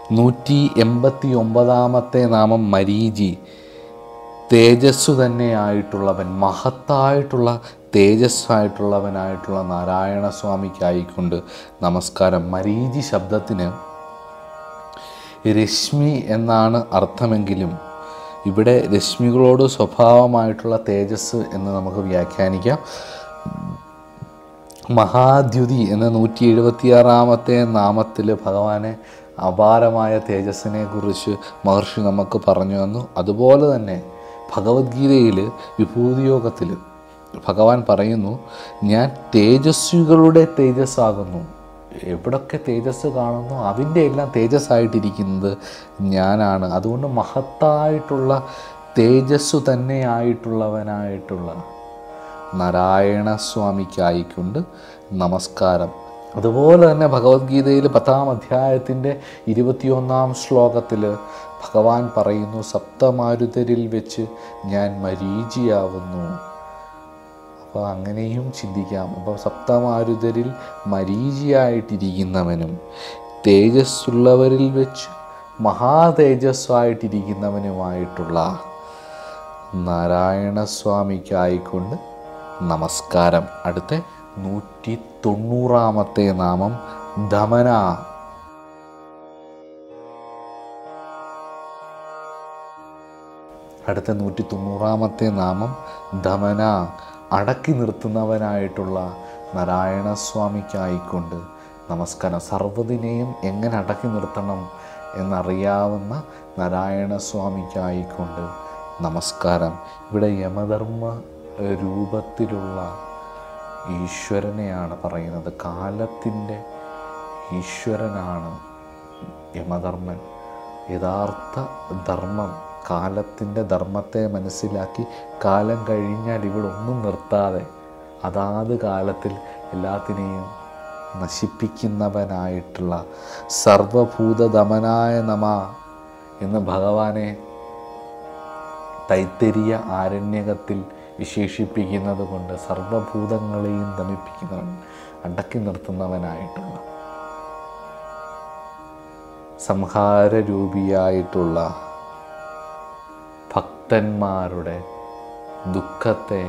നൂറ്റി എൺപത്തി ഒമ്പതാമത്തെ നാമം മരീചി തേജസ്സു തന്നെയായിട്ടുള്ളവൻ മഹത്തായിട്ടുള്ള തേജസ്സായിട്ടുള്ളവനായിട്ടുള്ള നാരായണ സ്വാമിക്കായിക്കൊണ്ട് നമസ്കാരം മരീചി ശബ്ദത്തിന് രശ്മി എന്നാണ് അർത്ഥമെങ്കിലും ഇവിടെ രശ്മികളോട് സ്വഭാവമായിട്ടുള്ള തേജസ് എന്ന് നമുക്ക് വ്യാഖ്യാനിക്കാം മഹാദ്യുതി എന്ന നൂറ്റി എഴുപത്തിയാറാമത്തെ നാമത്തിൽ ഭഗവാനെ അപാരമായ തേജസ്സിനെ കുറിച്ച് മഹർഷി നമുക്ക് പറഞ്ഞു തന്നു അതുപോലെ തന്നെ ഭഗവത്ഗീതയിൽ വിഭൂതിയോഗത്തിൽ ഭഗവാൻ പറയുന്നു ഞാൻ തേജസ്വികളുടെ തേജസ്സാകുന്നു എവിടൊക്കെ തേജസ് കാണുന്നു അതിൻ്റെ എല്ലാം തേജസ്സായിട്ടിരിക്കുന്നത് ഞാനാണ് അതുകൊണ്ട് മഹത്തായിട്ടുള്ള തേജസ്സു തന്നെയായിട്ടുള്ളവനായിട്ടുള്ള നാരായണ സ്വാമിക്കായിക്കൊണ്ട് നമസ്കാരം അതുപോലെ തന്നെ ഭഗവത്ഗീതയിൽ പത്താം അധ്യായത്തിൻ്റെ ഇരുപത്തിയൊന്നാം ശ്ലോകത്തിൽ ഭഗവാൻ പറയുന്നു സപ്തമാരുതരിൽ വെച്ച് ഞാൻ മരീചിയാവുന്നു അപ്പോൾ അങ്ങനെയും ചിന്തിക്കാം അപ്പോൾ സപ്തമാരുതരിൽ മരീചിയായിട്ടിരിക്കുന്നവനും തേജസ്സുള്ളവരിൽ വെച്ച് മഹാതേജസ്സായിട്ടിരിക്കുന്നവനുമായിട്ടുള്ള നാരായണസ്വാമിക്കായിക്കൊണ്ട് നമസ്കാരം അടുത്ത നൂറ്റി തൊണ്ണൂറാമത്തെ നാമം ദമന അടുത്ത നൂറ്റി തൊണ്ണൂറാമത്തെ നാമം ദമന അടക്കി നിർത്തുന്നവനായിട്ടുള്ള നാരായണസ്വാമിക്കായിക്കൊണ്ട് നമസ്കാരം സർവ്വതിനെയും എങ്ങനെ അടക്കി നിർത്തണം എന്നറിയാവുന്ന നാരായണസ്വാമിക്കായിക്കൊണ്ട് നമസ്കാരം ഇവിടെ യമധർമ്മ രൂപത്തിലുള്ള ഈശ്വരനെയാണ് പറയുന്നത് കാലത്തിൻ്റെ ഈശ്വരനാണ് യമധർമ്മൻ യഥാർത്ഥ ധർമ്മം കാലത്തിൻ്റെ ധർമ്മത്തെ മനസ്സിലാക്കി കാലം കഴിഞ്ഞാൽ ഇവിടെ ഒന്നും നിർത്താതെ അതാത് കാലത്തിൽ എല്ലാത്തിനെയും നശിപ്പിക്കുന്നവനായിട്ടുള്ള സർവഭൂതദമനായ നമ എന്ന് ഭഗവാനെ തൈത്തരിയ ആരണ്യകത്തിൽ വിശേഷിപ്പിക്കുന്നത് കൊണ്ട് സർവഭൂതങ്ങളെയും ദമിപ്പിക്കുന്നവൻ അടക്കി നിർത്തുന്നവനായിട്ടുള്ള സംഹാരരൂപിയായിട്ടുള്ള ഭക്തന്മാരുടെ ദുഃഖത്തെ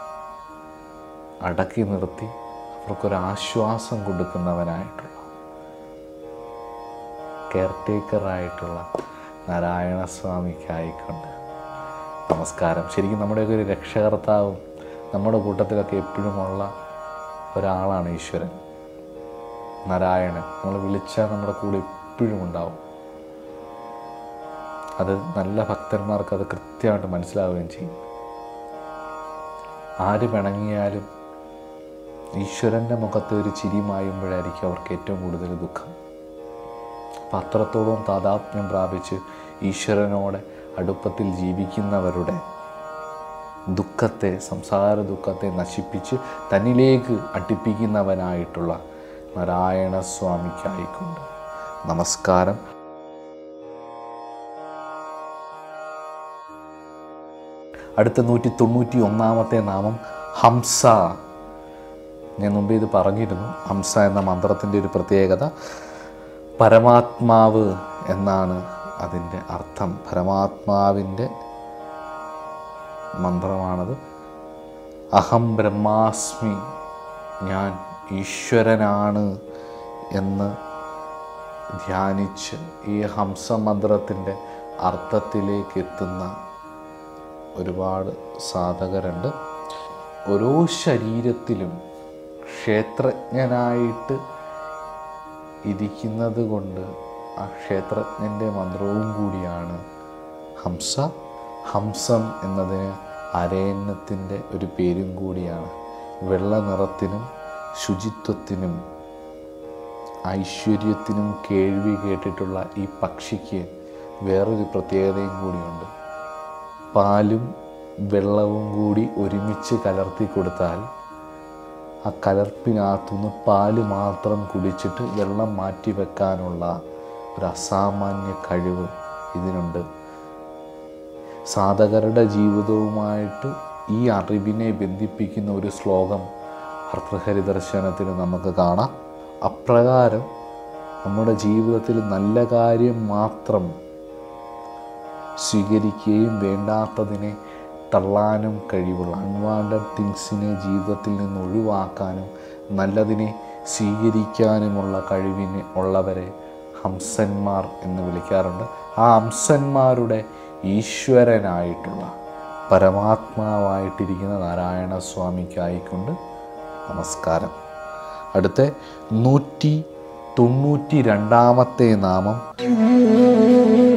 അടക്കി നിർത്തി അവർക്കൊരാശ്വാസം കൊടുക്കുന്നവനായിട്ടുള്ള കെയർ ടേക്കറായിട്ടുള്ള നാരായണസ്വാമിക്കായിക്കൊണ്ട് നമസ്കാരം ശരിക്കും നമ്മുടെയൊക്കെ ഒരു രക്ഷകർത്താവും നമ്മുടെ കൂട്ടത്തിലൊക്കെ എപ്പോഴുമുള്ള ഒരാളാണ് ഈശ്വരൻ നാരായണൻ നമ്മൾ വിളിച്ചാൽ നമ്മുടെ കൂടെ എപ്പോഴും ഉണ്ടാവും അത് നല്ല ഭക്തന്മാർക്ക് അത് കൃത്യമായിട്ട് മനസ്സിലാവുകയും ചെയ്യും ആര് പിണങ്ങിയാലും ഈശ്വരൻ്റെ മുഖത്ത് ഒരു ചിരി മായുമ്പോഴായിരിക്കും അവർക്ക് ഏറ്റവും കൂടുതൽ ദുഃഖം അപ്പം അത്രത്തോളം താതാത്മ്യം പ്രാപിച്ച് ഈശ്വരനോടെ അടുപ്പത്തിൽ ജീവിക്കുന്നവരുടെ ദുഃഖത്തെ സംസാര ദുഃഖത്തെ നശിപ്പിച്ച് തന്നിലേക്ക് അടുപ്പിക്കുന്നവനായിട്ടുള്ള നാരായണ സ്വാമിക്കായിക്കൊണ്ട് നമസ്കാരം അടുത്ത നൂറ്റി തൊണ്ണൂറ്റി ഒന്നാമത്തെ നാമം ഹംസ ഞാൻ മുമ്പ് ഇത് പറഞ്ഞിരുന്നു ഹംസ എന്ന മന്ത്രത്തിൻ്റെ ഒരു പ്രത്യേകത പരമാത്മാവ് എന്നാണ് അതിൻ്റെ അർത്ഥം പരമാത്മാവിൻ്റെ മന്ത്രമാണത് അഹം ബ്രഹ്മാസ്മി ഞാൻ ഈശ്വരനാണ് എന്ന് ധ്യാനിച്ച് ഈ ഹംസമന്ത്രത്തിൻ്റെ അർത്ഥത്തിലേക്ക് എത്തുന്ന ഒരുപാട് സാധകരുണ്ട് ഓരോ ശരീരത്തിലും ക്ഷേത്രജ്ഞനായിട്ട് ഇരിക്കുന്നത് കൊണ്ട് ആ ക്ഷേത്രജ്ഞൻ്റെ മന്ത്രവും കൂടിയാണ് ഹംസ ഹംസം എന്നതിന് അരയന്നത്തിൻ്റെ ഒരു പേരും കൂടിയാണ് വെള്ള നിറത്തിനും ശുചിത്വത്തിനും ഐശ്വര്യത്തിനും കേൾവി കേട്ടിട്ടുള്ള ഈ പക്ഷിക്ക് വേറൊരു പ്രത്യേകതയും കൂടിയുണ്ട് പാലും വെള്ളവും കൂടി ഒരുമിച്ച് കലർത്തി കൊടുത്താൽ ആ കലർപ്പിനകത്തുനിന്ന് പാല് മാത്രം കുടിച്ചിട്ട് വെള്ളം മാറ്റി വെക്കാനുള്ള ഒരു അസാമാന്യ കഴിവ് ഇതിനുണ്ട് സാധകരുടെ ജീവിതവുമായിട്ട് ഈ അറിവിനെ ബന്ധിപ്പിക്കുന്ന ഒരു ശ്ലോകം ഭർത്തൃഹരി ദർശനത്തിൽ നമുക്ക് കാണാം അപ്രകാരം നമ്മുടെ ജീവിതത്തിൽ നല്ല കാര്യം മാത്രം സ്വീകരിക്കുകയും വേണ്ടാത്തതിനെ തള്ളാനും കഴിവുള്ള അൺവാണ്ടഡ് തിങ്സിനെ ജീവിതത്തിൽ നിന്ന് ഒഴിവാക്കാനും നല്ലതിനെ സ്വീകരിക്കാനുമുള്ള കഴിവിന് ഉള്ളവരെ ഹംസന്മാർ എന്ന് വിളിക്കാറുണ്ട് ആ ഹംസന്മാരുടെ ഈശ്വരനായിട്ടുള്ള പരമാത്മാവായിട്ടിരിക്കുന്ന നാരായണ സ്വാമിക്കായിക്കൊണ്ട് നമസ്കാരം അടുത്ത നൂറ്റി തൊണ്ണൂറ്റി രണ്ടാമത്തെ നാമം